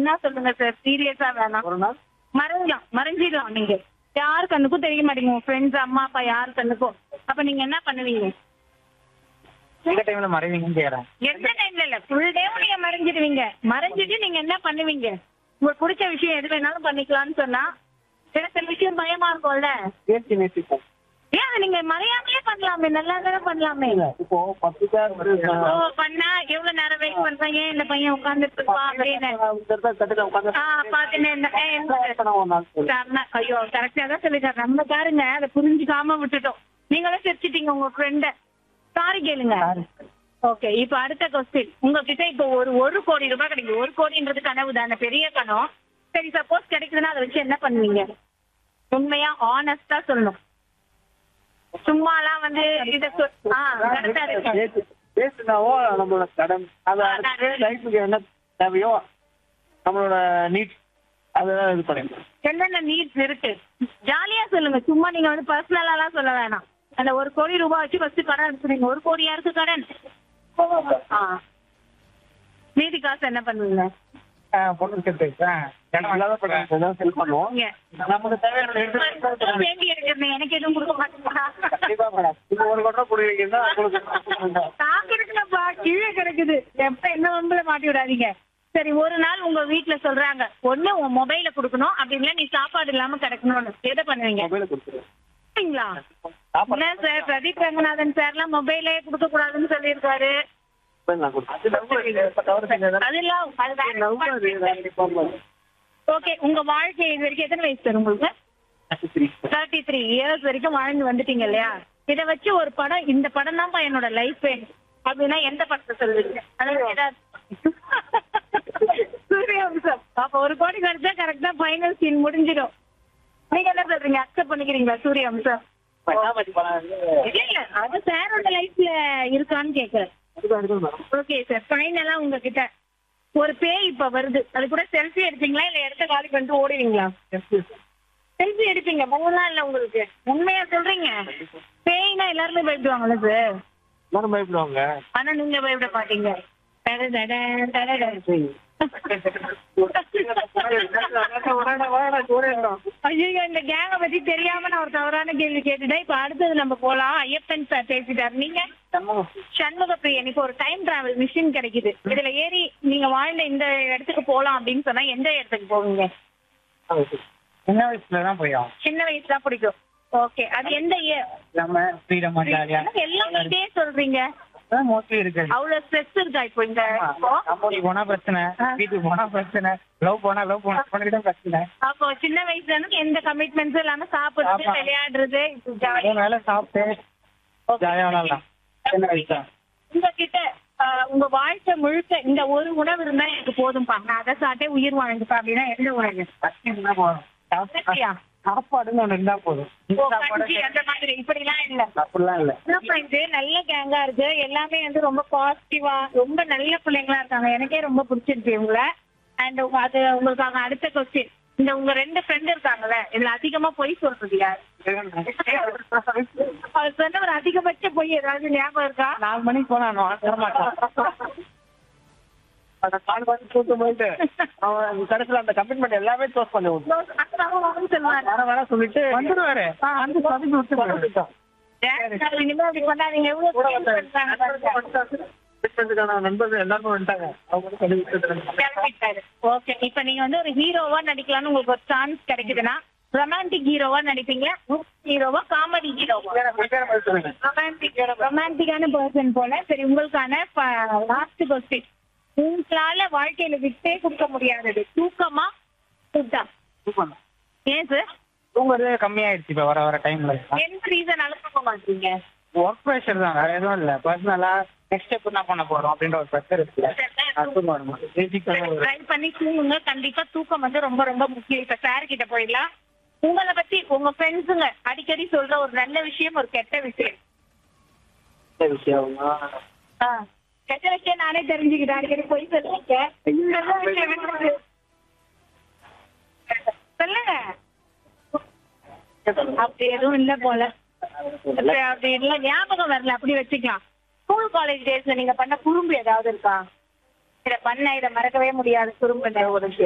ஒன்னா சொல்லுங்க சார் சீரியஸா வேணாம் ஒரு நாள் மறைஞ்சலாம் மறைஞ்சிடலாம் நீங்க யார் கண்ணுக்கும் தெரிய மாட்டீங்க உங்க ஃப்ரெண்ட்ஸ் அம்மா அப்பா யார் கண்ணுக்கும் அப்ப நீங்க என்ன பண்ணுவீங்க எந்த டைம்ல மறைவீங்கன்னு கேக்குறேன் எந்த டைம்ல இல்ல ஃபுல் டேவும் நீங்க மறைஞ்சிடுவீங்க மறைஞ்சிட்டு நீங்க என்ன பண்ணுவீங்க உங்களுக்கு பிடிச்ச விஷயம் எது வேணாலும் பண்ணிக்கலாம்னு சொன்னா சில சில விஷயம் பயமா இருக்கும்ல பேசி நேசிப்போம் ஏன் அதை நீங்க மறையாமலே பண்ணலாமே நல்லா தானே பண்ணலாமே இப்போ பத்து பேர் ஒரு ஓ பண்ணா எவ்வளவு நேரம் வெயிட் பண்றாங்க இந்த பையன் உட்கார்ந்துட்டு இருப்பான் அப்படின்னு தட்டுல உட்காந்து ஆ பாத்துன்னு இருந்தேன். ஏய், என்ன- ஒரு நாள் சொல்லு. சரணா, ஐயோ கரெக்டா தான் சொல்லிட்டாரு நம்ம பாருங்க அதை புரிஞ்சுக்காம விட்டுட்டோம் நீங்களும் சிரிச்சிட்டீங்க உங்க ஃப்ரெண்ட சாரி கேளுங்க ஓகே இப்ப அடுத்த கொஸ்டின் உங்ககிட்ட இப்போ ஒரு ஒரு கோடி ரூபாய் கிடைக்கும் ஒரு கோடின்றது கனவு தானே பெரிய கனவு சரி சப்போஸ் கிடைக்குதுன்னா அதை வச்சு என்ன பண்ணுவீங்க உண்மையா ஆனஸ்டா சொல்லணும் சும்மாலாம் வந்து இத சொ- ஆ கரெக்டா இருக்கு பேசு- பேசுனாவோ நம்மளோட கடன் அது அடுத்து லைஃபுக்கு என்ன தேவையோ நம்மளோட நீட்ஸ் அதெல்லாம் இது பண்ணிக்கலாம் என்னென்ன நீட்ஸ் இருக்கு ஜாலியா சொல்லுங்க சும்மா நீங்க வந்து பர்சனலாலாம் சொல்ல வேணாம் அந்த ஒரு கோடி ரூபாய் வச்சு ஃபர்ஸ்ட் கடன் எடுத்துறீங்க ஒரு கோடி யாருக்கு கடன் ஆ மீதி காசு என்ன பண்ணுவீங்க பொண்ணு செட்டு இடம் இல்லாத படம் செல் பண்ணுவோம் இங்க. நமக்கு தேவையான எடுத்து வேண்டி இருக்கிறது எனக்கு எதுவும் கொடுக்க மாட்டீங்களா கண்டிப்பா மேடம் இப்போ ஒரு கொட்டை குடிக்கிறீங்கன்னா உங்களுக்கு நான் கிடைக்கலப்பா கீழே கிடைக்குது எப்ப என்ன வம்புல மாட்டி விடாதீங்க சரி ஒரு நாள் உங்க வீட்ல சொல்றாங்க ஒண்ணு உன் மொபைல கொடுக்கணும் அப்படி இல்ல நீ சாப்பாடு இல்லாம கிடக்கணும்னு எதை பண்ணுவீங்க மொபைல கொடுத்துருவேன் சரிங்களா சாப்பாடு என்ன சார் பிரதீப் ரங்கநாதன் சார்லாம் மொபைலே கொடுக்க கூடாதுன்னு சொல்லியிருக்காரு மொபைல் நான் கொடுத்துருவேன் அதெல்லாம் ஓகே உங்க வாழ்க்கை இது வரைக்கும் எத்தனை வயசு சார் உங்களுக்கு தேர்ட்டி த்ரீ இயர்ஸ் வரைக்கும் வாழ்ந்து வந்துட்டீங்க இல்லையா இத வச்சு ஒரு படம் இந்த படம் தான்ப்பா என்னோட லைஃப் அப்படின்னா எந்த படத்தை சொல்லுவீங்க அதாவது ஏதாவது சூரியவம்சம் அப்ப ஒரு கோடி கிடைச்சா கரெக்டா ஃபைனல் சீன் முடிஞ்சிடும் நீங்க என்ன சொல்றீங்க அக்செப்ட் பண்ணிக்கிறீங்களா சூரியவம்சம் இல்ல இல்ல அது சாரோட லைஃப்ல இருக்கான்னு கேக்குறேன் ஓகே சார் ஃபைனலா உங்ககிட்ட ஒரு பேய் இப்ப வருது அது கூட செல்ஃபி எடுப்பீங்களா இல்ல இடத்த காலி பண்ணிட்டு ஓடுவீங்களா செல்ஃபி எடுப்பீங்க மூணுலாம் இல்ல உங்களுக்கு உண்மையா சொல்றீங்க பேய்னா எல்லாருமே பயப்படுவாங்கல்ல சார் எல்லாரும் பயப்படுவாங்க ஆனா நீங்க பயப்பட மாட்டீங்க டடடட, டடட. ஐயோ இந்த கேங்க பத்தி தெரியாம நான் ஒரு தவறான கேள்வி கேட்டுட்டேன் இப்ப அடுத்தது நம்ம போலாம் ஐயப்பன் சார் பேசிட்டார் நீங்க சண்முக பிரியன் இப்போ ஒரு டைம் டிராவல் மிஷின் கிடைக்குது இதுல ஏறி நீங்க வாழ்ந்த இந்த இடத்துக்கு போலாம் அப்படின்னு சொன்னா எந்த இடத்துக்கு போவீங்க சின்ன வயசுல தான் போயும் சின்ன வயசு தான் பிடிக்கும் ஓகே அது எந்த இயர் நம்ம ஃப்ரீடமா ஜாலியா எல்லாம் இதே சொல்றீங்க மோஸ்ட்லி இருக்கு அவ்வளவு ஸ்ட்ரெஸ் இருக்கா இப்போ இந்த இப்போ? கம்பெனி போனா பிரச்சனை வீட்டுக்கு போனா பிரச்சனை லவ் போனா லவ் போனா பண்ணிட்டு பிரச்சனை அப்போ சின்ன வயசுல இருந்து எந்த கமிட்மெண்ட்ஸும் இல்லாம சாப்பிடுறது ஆமா. விளையாடுறது ஜாலி மூணு வேலை சாப்பிட்டு ஜாலியா விளாடலாம் சின்ன வயசு தான் உங்ககிட்ட ஆஹ், உங்க வாழ்க்கை முழுக்க இந்த ஒரு உணவு இருந்தா எனக்கு போதும்பா நான் அதை சாப்பிட்டே உயிர் வாழ்ந்துப்பா அப்படின்னா எந்த உணவு ஃபர்ஸ்ட் இருந்தா போதும் சரியா? சாப்பாடுன்னு ஒண்ணு இருந்தா போதும் ஓ, கஞ்சி அந்த மாதிரி இப்படிலாம் இல்ல அப்படிலாம் இல்ல அப்புறம் இது நல்ல கேங்கா இருக்கு எல்லாமே வந்து ரொம்ப பாசிட்டிவா ரொம்ப நல்ல பிள்ளைங்களா இருக்காங்க எனக்கே ரொம்ப பிடிச்சிருக்கு இவங்கள அண்ட் அது உங்களுக்காக அடுத்த கொஸ்டின் இந்த உங்க ரெண்டு ஃப்ரெண்ட் இருக்காங்கல்ல இதுல அதிகமா பொய் சொல்றது யார் அவர் சொன்ன ஒரு அதிகபட்ச பொய் ஏதாவது ஞாபகம் இருக்கா நாலு மணிக்கு போனா நான் வர மாட்டேன் அந்த நாலு மணிக்கு கூட்டு போயிட்டு அவன் கடைசியில அந்த கமிட்மெண்ட் எல்லாமே க்ளோஸ் பண்ணி விட்டுருவான். சொல்லுவாங்க வர வர சொல்லிட்டு வந்துருவாரு வந்து பதுக்கி விட்டு போயிட்டான் இனிமே அப்படி பண்ணாதீங்க எவ்வளவு கூட feel பண்றாங்க. வந்த நண்பர்கள் எல்லாரும் வந்துட்டாங்க அவங்க வந்து சொல்லி விட்டுட்டு கிளம்பிட்டாரு. ஓகே இப்ப நீங்க வந்து ஒரு ஹீரோவா நடிக்கலாம்னு உங்களுக்கு ஒரு சான்ஸ் கிடைக்குதுன்னா ரொமான்டிக் ஹீரோவா நடிப்பீங்க ஹீரோவா காமெடி ஹீரோவா சொல்லுங்க ரொமான்டிக் ரொமான்டிக்கான பர்சன் போல சரி உங்களுக்கான லாஸ்ட் கொஸ்டின் உங்களால வாழ்க்கையில விட்டே கொடுக்க முடியாதது தூக்கமா ஃபுட்டா சூப்பர் ஏன் சார் தூங்குறது கம்மியாயிடுச்சு இப்ப வர வர டைம்ல எந்த ரீசனால தூக்க மாட்டீங்க ஒர்க் ப்ரெஷர் தான் வேற எதுவும் இல்ல பர்சனலா நெக்ஸ்ட் ஸ்டெப் என்ன பண்ண போறோம் அப்படின்ற ஒரு ப்ரெஷர் இருக்குல்ல அது தூங்கணும் பேசிக்கான ஒரு ட்ரை பண்ணி தூங்குங்க கண்டிப்பா தூக்கம் வந்து ரொம்ப ரொம்ப முக்கியம் இப்ப சார் கிட்ட போயிடலாம் உங்களை பத்தி உங்க ஃப்ரெண்ட்ஸுங்க அடிக்கடி சொல்ற ஒரு நல்ல விஷயம் ஒரு கெட்ட விஷயம் விஷயம் ஆ, கெட்ட விஷயம் நானே தெரிஞ்சுக்கிட்டேன் அடிக்கடி போய் சொல்லுங்க நல்ல விஷயம் என்னது? சொல்லுங்க அப்படி எதுவும் இல்ல போல அப்படி அப்படி இல்ல ஞாபகம் வரல அப்படி வச்சுக்கலாம் ஸ்கூல் காலேஜ் டேஸ்ல நீங்க பண்ண குறும்பு ஏதாவது இருக்கா இத பண்ண இத மறக்கவே முடியாது குறும்பு ஒரு